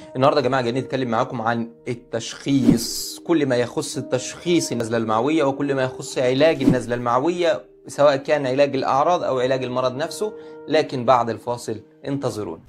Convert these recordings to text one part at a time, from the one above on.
النهارده يا جماعه جايين نتكلم معاكم عن التشخيص كل ما يخص التشخيص النزله المعويه وكل ما يخص علاج النزله المعويه سواء كان علاج الاعراض او علاج المرض نفسه لكن بعد الفاصل انتظرونا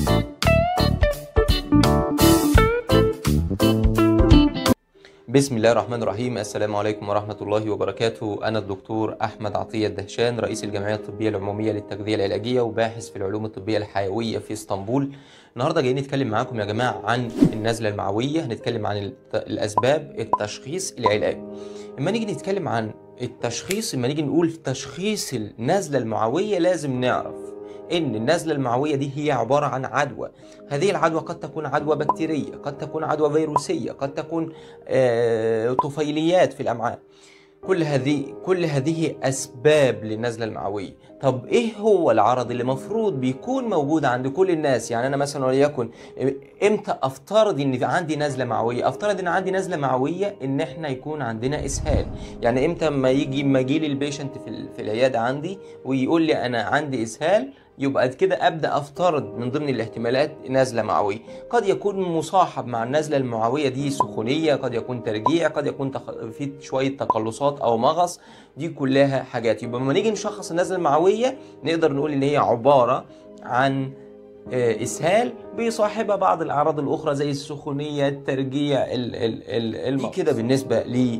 بسم الله الرحمن الرحيم السلام عليكم ورحمة الله وبركاته أنا الدكتور أحمد عطية الدهشان رئيس الجمعية الطبية العمومية للتغذية العلاجية وباحث في العلوم الطبية الحيوية في اسطنبول النهاردة جايين نتكلم معاكم يا جماعة عن النزلة المعوية هنتكلم عن الت- الأسباب التشخيص العلاج اما نيجي نتكلم عن التشخيص اما نيجي نقول تشخيص النزلة المعوية لازم نعرف ان النزلة المعوية دي هي عبارة عن عدوى هذه العدوى قد تكون عدوى بكتيرية قد تكون عدوى فيروسية قد تكون آه، طفيليات في الأمعاء كل هذه كل هذه أسباب للنزلة المعوية طب إيه هو العرض اللي مفروض بيكون موجود عند كل الناس يعني أنا مثلا وليكن إمتى أفترض إن عندي نزلة معوية أفترض إن عندي نزلة معوية إن إحنا يكون عندنا إسهال يعني إمتى ما يجي ما يجي لي البيشنت في, ال- في العيادة عندي ويقول لي أنا عندي إسهال يبقى كده ابدا افترض من ضمن الاحتمالات نزله معويه قد يكون مصاحب مع النزله المعويه دي سخونيه قد يكون ترجيع قد يكون تخ... في شويه تقلصات او مغص دي كلها حاجات يبقى لما نيجي نشخص النزله المعويه نقدر نقول ان هي عباره عن آه، اسهال بيصاحبها بعض الاعراض الاخرى زي السخونيه الترجيع ال ال ال المغص. دي كده بالنسبه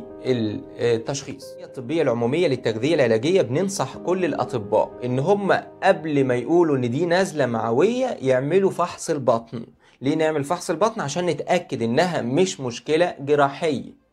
للتشخيص الطبيه العموميه للتغذيه العلاجيه بننصح كل الاطباء ان هم قبل ما يقولوا ان دي نزله معويه يعملوا فحص البطن ليه نعمل فحص البطن عشان نتاكد انها مش مشكله جراحيه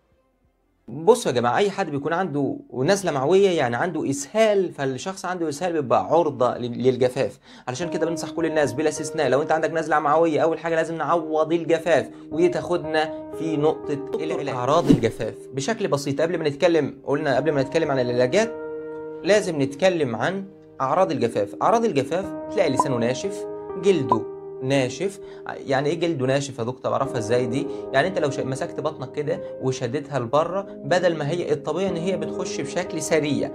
بصوا يا جماعه اي حد بيكون عنده نزله معويه يعني عنده اسهال فالشخص عنده اسهال بيبقى عرضه لل- للجفاف علشان كده بننصح كل الناس بلا استثناء لو انت عندك نزله معويه اول حاجه لازم نعوض الجفاف ودي تاخدنا في نقطه العلاج اعراض الجفاف بشكل بسيط قبل ما نتكلم قلنا قبل ما نتكلم عن العلاجات لازم نتكلم عن اعراض الجفاف اعراض الجفاف تلاقي لسانه ناشف جلده ناشف يعني ايه جلده ناشف يا دكتور اعرفها ازاي دي يعني انت لو ش- مسكت بطنك كده وشدتها لبره بدل ما هي الطبيعي ان هي بتخش بشكل سريع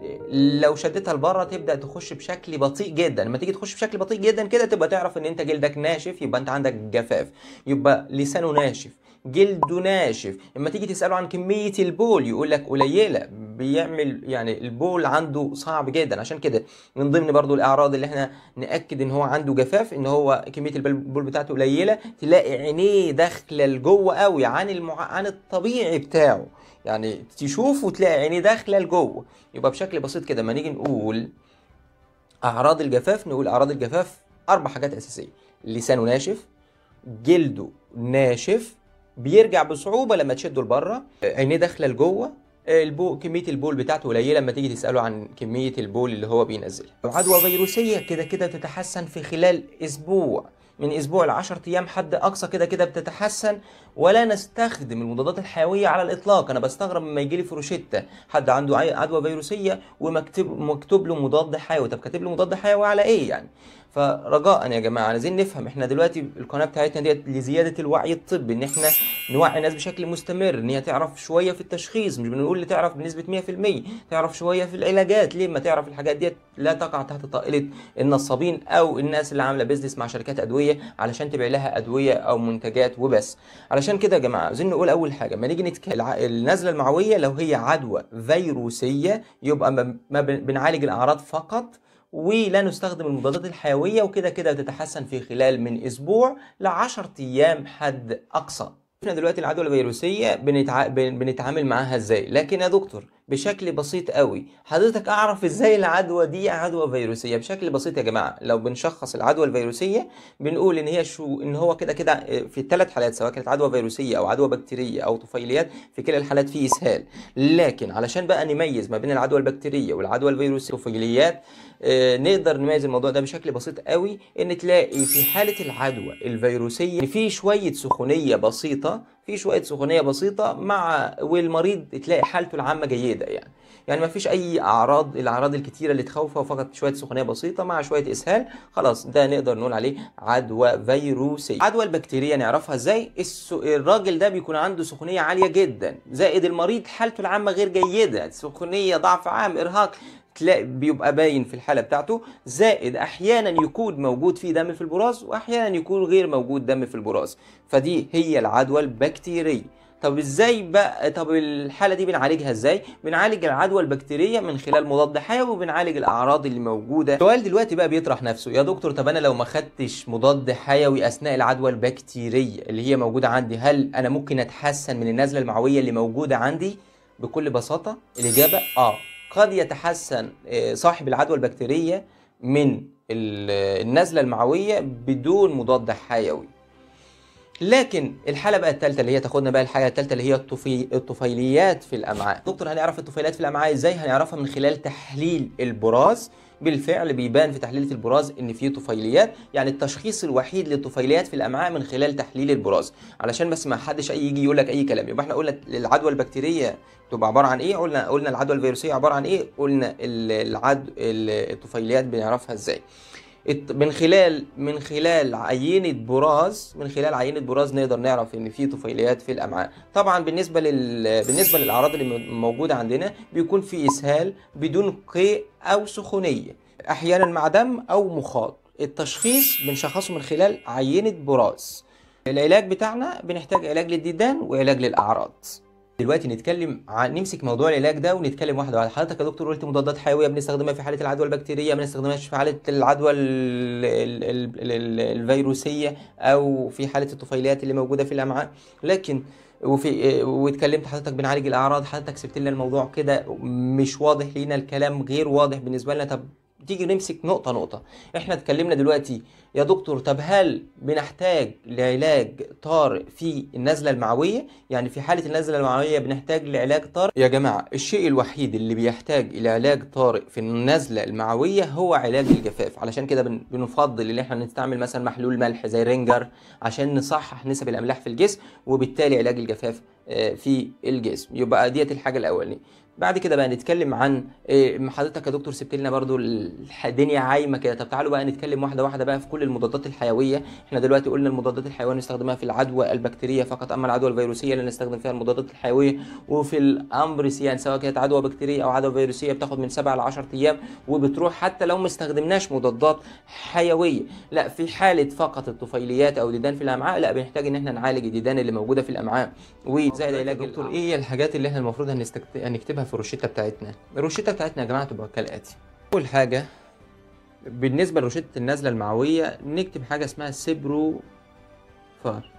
لو شدتها لبره تبدا تخش بشكل بطيء جدا لما تيجي تخش بشكل بطيء جدا كده تبقى تعرف ان انت جلدك ناشف يبقى انت عندك جفاف يبقى لسانه ناشف جلده ناشف اما تيجي تساله عن كميه البول يقول لك قليله بيعمل يعني البول عنده صعب جدا عشان كده من ضمن برضو الاعراض اللي احنا ناكد ان هو عنده جفاف ان هو كميه البول البول بتاعته قليله تلاقي عينيه داخله لجوه قوي عن المع... عن الطبيعي بتاعه يعني تشوف وتلاقي عينيه داخله لجوه يبقى بشكل بسيط كده ما نيجي نقول اعراض الجفاف نقول اعراض الجفاف اربع حاجات اساسيه لسانه ناشف جلده ناشف بيرجع بصعوبه لما تشده لبره عينيه داخله لجوه البو كميه البول بتاعته قليله لما تيجي تساله عن كميه البول اللي هو بينزلها عدوى فيروسيه كده كده بتتحسن في خلال اسبوع من اسبوع ل 10 ايام حد اقصى كده كده بتتحسن ولا نستخدم المضادات الحيويه على الاطلاق انا بستغرب لما يجي لي في روشته حد عنده عي- عدوى فيروسيه ومكتوب مكتوب له مضاد حيوي طب كاتب له مضاد حيوي على ايه يعني فرجاء يا جماعه عايزين نفهم احنا دلوقتي القناه بتاعتنا ديت لزياده الوعي الطبي ان احنا نوعي الناس بشكل مستمر ان هي تعرف شويه في التشخيص مش بنقول تعرف بنسبه 100% تعرف شويه في العلاجات ليه ما تعرف الحاجات ديت لا تقع تحت طائله النصابين او الناس اللي عامله بيزنس مع شركات ادويه علشان تبيع لها ادويه او منتجات وبس علشان كده يا جماعه عايزين نقول اول حاجه ما نيجي نتكلم الع- النزله المعويه لو هي عدوى فيروسيه يبقى ما ما بن- بنعالج الاعراض فقط ولا نستخدم المضادات الحيويه وكده كده تتحسن في خلال من اسبوع ل 10 ايام حد اقصى احنا دلوقتي العدوى الفيروسيه بنتع... بن- بنتعامل معاها ازاي لكن يا دكتور بشكل بسيط قوي حضرتك اعرف ازاي العدوى دي عدوى فيروسيه بشكل بسيط يا جماعه لو بنشخص العدوى الفيروسيه بنقول ان هي شو ان هو كده كده في الثلاث حالات سواء كانت عدوى فيروسيه او عدوى بكتيريه او طفيليات في كلا الحالات فيه اسهال لكن علشان بقى نميز ما بين العدوى البكتيريه والعدوى الفيروسيه والطفيليات آه، نقدر نميز الموضوع ده بشكل بسيط قوي ان تلاقي في حاله العدوى الفيروسيه في شويه سخونيه بسيطه في شويه سخونيه بسيطه مع والمريض تلاقي حالته العامه جيده يعني يعني ما فيش اي اعراض الاعراض الكتيره اللي تخوفه فقط شويه سخونيه بسيطه مع شويه اسهال خلاص ده نقدر نقول عليه عدوى فيروسيه عدوى البكتيريا نعرفها ازاي الس... الراجل ده بيكون عنده سخونيه عاليه جدا زائد المريض حالته العامه غير جيده سخونيه ضعف عام ارهاق تلاقي بيبقى باين في الحاله بتاعته زائد احيانا يكون موجود فيه دم في البراز واحيانا يكون غير موجود دم في البراز فدي هي العدوى البكتيريه طب ازاي بقى طب الحاله دي بنعالجها ازاي بنعالج العدوى البكتيريه من خلال مضاد حيوي وبنعالج الاعراض اللي موجوده السؤال دلوقتي بقى بيطرح نفسه يا دكتور طب انا لو ما خدتش مضاد حيوي اثناء العدوى البكتيريه اللي هي موجوده عندي هل انا ممكن اتحسن من النزله المعويه اللي موجوده عندي بكل بساطه الاجابه اه قد يتحسن آه، صاحب العدوى البكتيريه من ال- النزله المعويه بدون مضاد حيوي لكن الحاله بقى الثالثه اللي هي تاخدنا بقى الحاجه الثالثه اللي هي الطفي... الطفيليات في الامعاء دكتور هنعرف الطفيليات في الامعاء ازاي هنعرفها من خلال تحليل البراز بالفعل بيبان في تحليل البراز ان في طفيليات يعني التشخيص الوحيد للطفيليات في الامعاء من خلال تحليل البراز علشان بس ما حدش اي يجي يقول لك اي كلام يبقى احنا قلنا العدوى البكتيريه تبقى عباره عن ايه قلنا قلنا العدوى الفيروسيه عباره عن ايه قلنا ال- العد ال- الطفيليات بنعرفها ازاي الت- من خلال من خلال عينة براز من خلال عينة براز نقدر نعرف ان في طفيليات في الامعاء طبعا بالنسبة لل بالنسبة للاعراض اللي م- موجودة عندنا بيكون في اسهال بدون قيء او سخونية احيانا مع دم او مخاط التشخيص بنشخصه من خلال عينة براز العلاج بتاعنا بنحتاج علاج للديدان وعلاج للاعراض دلوقتي نتكلم عن نمسك موضوع العلاج ده ونتكلم واحده واحده حضرتك يا دكتور قلت مضادات حيويه بنستخدمها في حاله العدوى البكتيريه ما بنستخدمهاش في حاله العدوى ال- ال- ال- ال- الفيروسيه او في حاله الطفيليات اللي موجوده في الامعاء لكن وفي واتكلمت حضرتك بنعالج الاعراض حضرتك سبت لنا الموضوع كده مش واضح لينا الكلام غير واضح بالنسبه لنا طب تيجي نمسك نقطة نقطة احنا اتكلمنا دلوقتي يا دكتور طب هل بنحتاج لعلاج طارئ في النزلة المعوية يعني في حالة النزلة المعوية بنحتاج لعلاج طارئ يا جماعة الشيء الوحيد اللي بيحتاج إلى علاج طارئ في النزلة المعوية هو علاج الجفاف علشان كده بن- بنفضل ان احنا نستعمل مثلا محلول ملح زي رينجر عشان نصحح نسب الأملاح في الجسم وبالتالي علاج الجفاف آه، في الجسم يبقى ديت الحاجة الأولانية بعد كده بقى نتكلم عن إيه، حضرتك يا دكتور سبت لنا برضو الح- الدنيا عايمه كده طب تعالوا بقى نتكلم واحده واحده بقى في كل المضادات الحيويه احنا دلوقتي قلنا المضادات الحيويه نستخدمها في العدوى البكتيريه فقط اما العدوى الفيروسيه اللي نستخدم فيها المضادات الحيويه وفي الامبريسيان سواء كانت عدوى بكتيريه او عدوى فيروسيه بتاخد من 7 ل 10 ايام وبتروح حتى لو ما استخدمناش مضادات حيويه لا في حاله فقط الطفيليات او ديدان في الامعاء لا بنحتاج ان احنا نعالج الديدان اللي موجوده في الامعاء وزائد علاج دكتور ايه هي الحاجات اللي احنا المفروض هنستكت... هنكتبها في الروشته بتاعتنا الروشته بتاعتنا يا جماعه تبقى كالاتي اول حاجه بالنسبه لروشته النزله المعويه نكتب حاجه اسمها سيبرو فار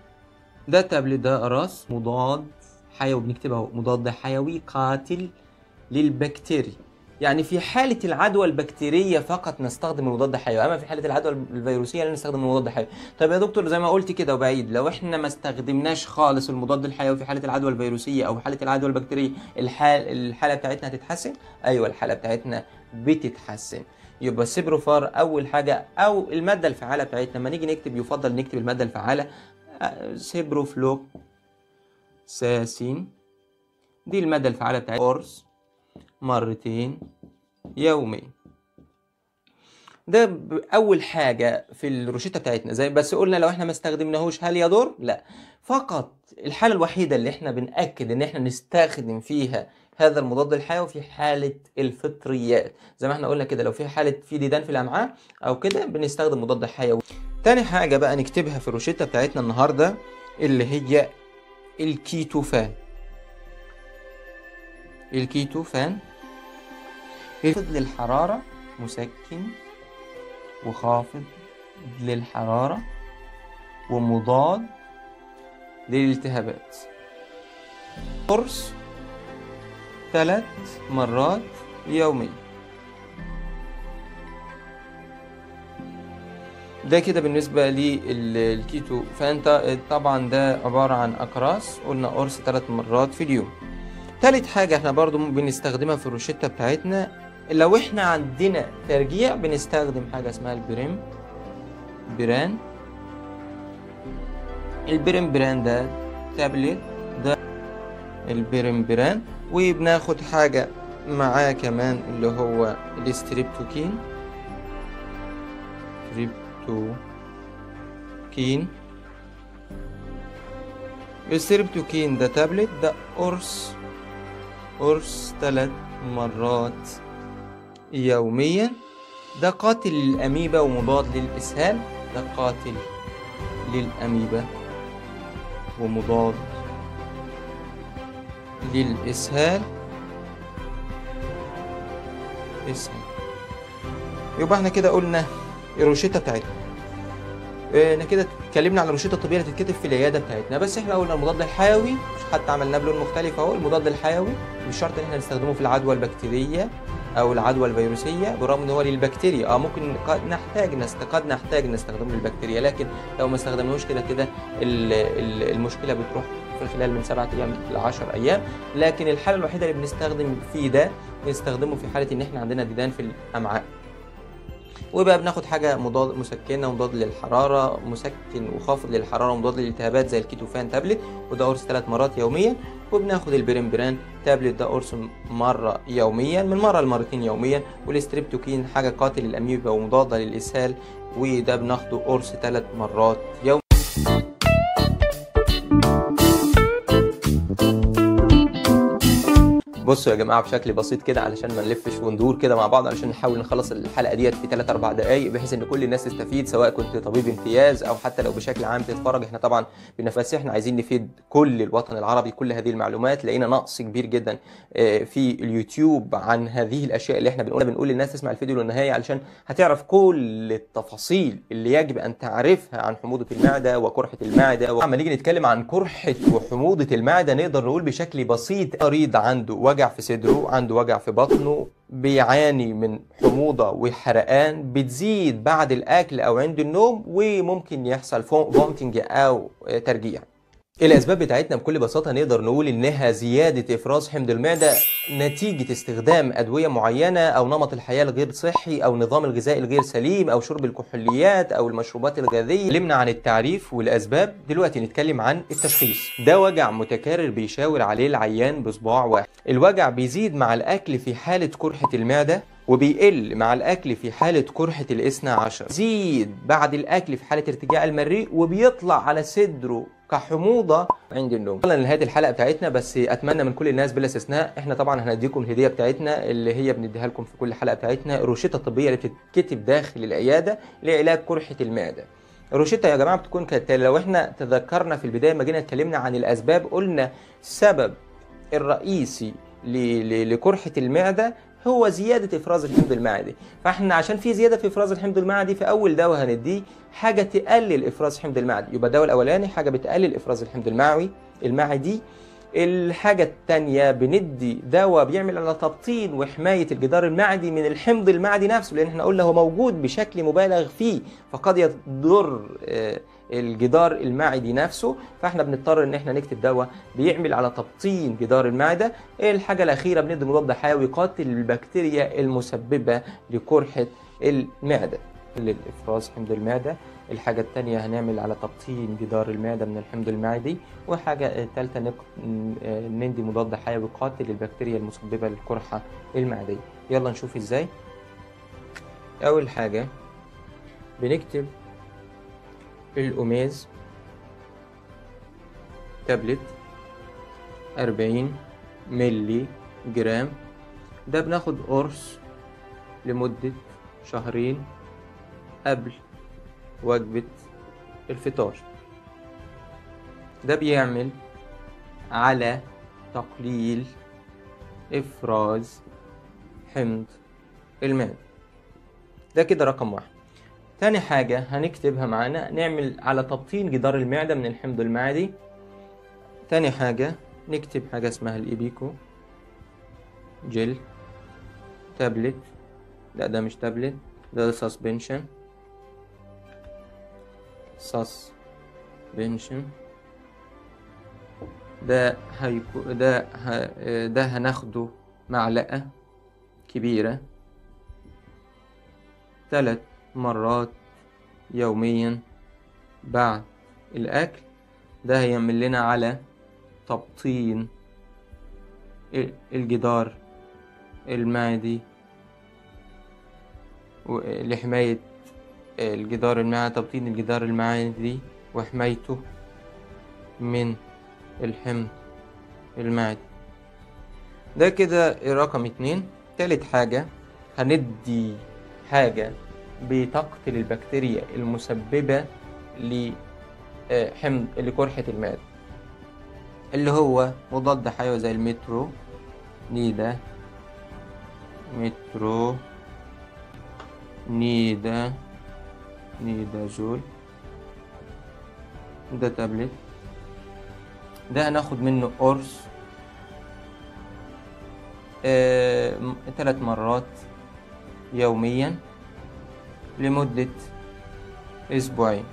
ده تابلت ده اقراص مضاد حيوي بنكتبها اهو مضاد حيوي قاتل للبكتيريا يعني في حالة العدوى البكتيرية فقط نستخدم المضاد الحيوي، أما في حالة العدوى الفيروسية لا نستخدم المضاد الحيوي. طب يا دكتور زي ما قلت كده وبعيد لو احنا ما استخدمناش خالص المضاد الحيوي في حالة العدوى الفيروسية أو حالة العدوى البكتيرية الحال الحالة بتاعتنا هتتحسن؟ أيوه الحالة بتاعتنا بتتحسن. يبقى السيبروفار أول حاجة أو المادة الفعالة بتاعتنا لما نيجي نكتب يفضل نكتب المادة الفعالة آه، سيبروفلوك ساسين دي المادة الفعالة بتاعتنا قرص مرتين يوميا ده ب- اول حاجه في الروشته بتاعتنا زي بس قلنا لو احنا ما استخدمناهوش هل يضر لا فقط الحاله الوحيده اللي احنا بناكد ان احنا نستخدم فيها هذا المضاد الحيوي في حاله الفطريات زي ما احنا قلنا كده لو في حاله في ديدان في الامعاء او كده بنستخدم مضاد حيوي تاني حاجه بقى نكتبها في الروشته بتاعتنا النهارده اللي هي الكيتوفان الكيتوفان خافض للحرارة مسكن وخافض للحرارة ومضاد للالتهابات قرص ثلاث مرات يوميا ده كده بالنسبة للكيتو فانت طبعا ده عبارة عن أقراص قلنا قرص ثلاث مرات في اليوم تالت حاجة احنا برضو بنستخدمها في الروشتة بتاعتنا لو احنا عندنا ترجيع بنستخدم حاجة اسمها البريم بران البريم بران ده تابلت ده البريم بران وبناخد حاجة معاه كمان اللي هو الاستريبتوكين ستريبتوكين الستريبتوكين ده تابلت ده قرص قرص ثلاث مرات يوميا ده قاتل للأميبا ومضاد للإسهال ده قاتل للأميبا ومضاد للإسهال إسهال يبقى احنا كده قلنا الروشتة بتاعتنا احنا كده اتكلمنا على الروشته الطبيه اللي تتكتب في العياده بتاعتنا بس احنا قلنا المضاد الحيوي مش حتى عملناه بلون مختلف اهو المضاد الحيوي مش شرط ان احنا نستخدمه في العدوى البكتيريه او العدوى الفيروسيه بالرغم ان هو للبكتيريا اه ممكن قد نحتاج نست... قد نحتاج نستخدمه للبكتيريا لكن لو ما استخدمناهوش كده كده ال... ال... المشكله بتروح في خلال من سبعة ايام ل 10 ايام لكن الحاله الوحيده اللي بنستخدم فيه ده بنستخدمه في حاله ان احنا عندنا ديدان في الامعاء وبقى بناخد حاجه مضاد مسكنه ومضاد للحراره مسكن وخافض للحراره ومضاد للالتهابات زي الكيتوفان تابلت وده قرص ثلاث مرات يوميا وبناخد البريمبران تابلت ده قرص مره يوميا من مره لمرتين يوميا والستريبتوكين حاجه قاتل للاميبا ومضاده للاسهال وده بناخده قرص ثلاث مرات يوميا بصوا يا جماعه بشكل بسيط كده علشان ما نلفش وندور كده مع بعض علشان نحاول نخلص الحلقه ديت في 3 4 دقائق بحيث ان كل الناس تستفيد سواء كنت طبيب امتياز او حتى لو بشكل عام تتفرج احنا طبعا بنفس احنا عايزين نفيد كل الوطن العربي كل هذه المعلومات لقينا نقص كبير جدا في اليوتيوب عن هذه الاشياء اللي احنا بنقولها بنقول للناس تسمع الفيديو للنهايه علشان هتعرف كل التفاصيل اللي يجب ان تعرفها عن حموضه المعده وقرحه المعده ولما نيجي نتكلم عن قرحه وحموضه المعده نقدر نقول بشكل بسيط مريض عنده وجع في صدره عنده وجع في بطنه بيعاني من حموضة وحرقان بتزيد بعد الأكل أو عند النوم وممكن يحصل فومتنج أو ترجيع الأسباب بتاعتنا بكل بساطة نقدر نقول إنها زيادة إفراز حمض المعدة نتيجة استخدام أدوية معينة أو نمط الحياة الغير صحي أو نظام الغذائي الغير سليم أو شرب الكحوليات أو المشروبات الغازية اتكلمنا عن التعريف والأسباب دلوقتي نتكلم عن التشخيص ده وجع متكرر بيشاور عليه العيان بصباع واحد الوجع بيزيد مع الأكل في حالة قرحة المعدة وبيقل مع الأكل في حالة قرحة الاثنى عشر زيد بعد الأكل في حالة ارتجاع المريء وبيطلع على صدره كحموضة عند النوم وصلنا لنهاية الحلقة بتاعتنا بس أتمنى من كل الناس بلا استثناء احنا طبعا هنديكم الهدية بتاعتنا اللي هي بنديها لكم في كل حلقة بتاعتنا الروشتة الطبية اللي بتتكتب داخل العيادة لعلاج قرحة المعدة الروشتة يا جماعة بتكون كالتالي لو احنا تذكرنا في البداية ما جينا اتكلمنا عن الأسباب قلنا السبب الرئيسي لقرحة المعدة هو زيادة إفراز الحمض المعدي فاحنا عشان في زيادة في إفراز الحمض المعدي في أول دواء هنديه حاجة تقلل إفراز الحمض المعدي يبقى الدواء الأولاني حاجة بتقلل إفراز الحمض المعوي المعدي الحاجة التانية بندي دواء بيعمل على تبطين وحماية الجدار المعدي من الحمض المعدي نفسه لأن احنا قلنا هو موجود بشكل مبالغ فيه فقد يضر الجدار المعدي نفسه فاحنا بنضطر ان احنا نكتب دواء بيعمل على تبطين جدار المعده الحاجه الاخيره بندي مضاد حيوي قاتل البكتيريا المسببه لقرحه المعده للافراز حمض المعده الحاجة التانية هنعمل على تبطين جدار المعدة من الحمض المعدي وحاجة تالتة نق... ندي مضاد حيوي قاتل للبكتيريا المسببة للقرحة المعدية يلا نشوف ازاي أول حاجة بنكتب الأوميز تابلت أربعين ملي جرام ده بناخد قرص لمدة شهرين قبل وجبة الفطار ده بيعمل على تقليل إفراز حمض المعدة ده كده رقم واحد تاني حاجة هنكتبها معانا نعمل على تبطين جدار المعدة من الحمض المعدي تاني حاجة نكتب حاجة اسمها الإيبيكو جل تابلت لا ده مش تابلت ده سسبنشن سسبنشن ده هيكو ده ه... ده هناخده معلقة كبيرة ثلاث مرات يوميا بعد الأكل ده هيعمل لنا على تبطين الجدار المعدي لحماية الجدار المعدي تبطين الجدار المعدي وحمايته من الحمض المعدي ده كده رقم اتنين تالت حاجة هندي حاجة بتقتل البكتيريا المسببة لحمض لقرحة المعدة اللي هو مضاد حيوي زي المترو نيدا مترو نيدا نيدا جول ده تابلت ده هناخد منه قرص آه ثلاث مرات يوميا لمدة أسبوعين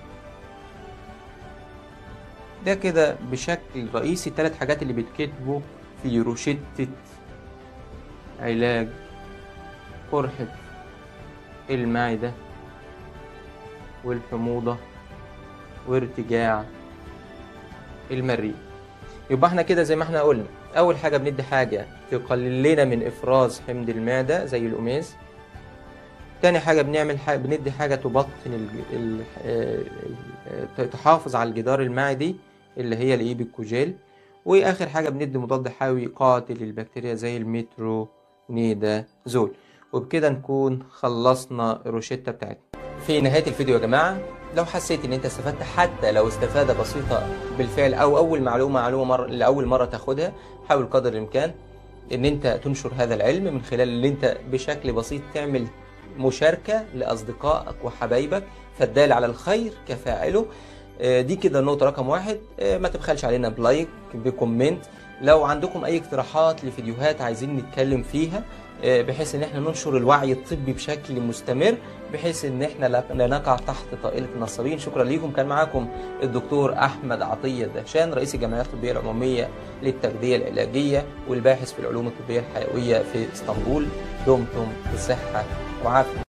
ده كده بشكل رئيسي الثلاث حاجات اللي بيتكتبوا في روشتة علاج قرحة المعدة والحموضة وارتجاع المريء يبقى احنا كده زي ما احنا قلنا اول حاجة بندي حاجة تقلل لنا من افراز حمض المعدة زي الأميز تاني حاجة بنعمل حاجة بندي حاجة تبطن ال... ال... ال... تحافظ على الجدار المعدي اللي هي الايبيكوجيل واخر حاجة بندي مضاد حيوي قاتل للبكتيريا زي المترو نيدا زول وبكده نكون خلصنا الروشتة بتاعتنا في نهاية الفيديو يا جماعة لو حسيت ان انت استفدت حتى لو استفادة بسيطة بالفعل او اول معلومة معلومة مرة لأول مرة تاخدها حاول قدر الامكان ان انت تنشر هذا العلم من خلال اللي انت بشكل بسيط تعمل مشاركة لأصدقائك وحبايبك فالدال على الخير كفاعله دي كده النقطة رقم واحد ما تبخلش علينا بلايك بكومنت لو عندكم أي اقتراحات لفيديوهات عايزين نتكلم فيها بحيث ان احنا ننشر الوعي الطبي بشكل مستمر بحيث ان احنا لا نقع تحت طائلة النصابين شكرا ليكم كان معاكم الدكتور احمد عطية الدهشان رئيس الجمعية الطبية العمومية للتغذية العلاجية والباحث في العلوم الطبية الحيوية في اسطنبول دمتم بصحة وعافية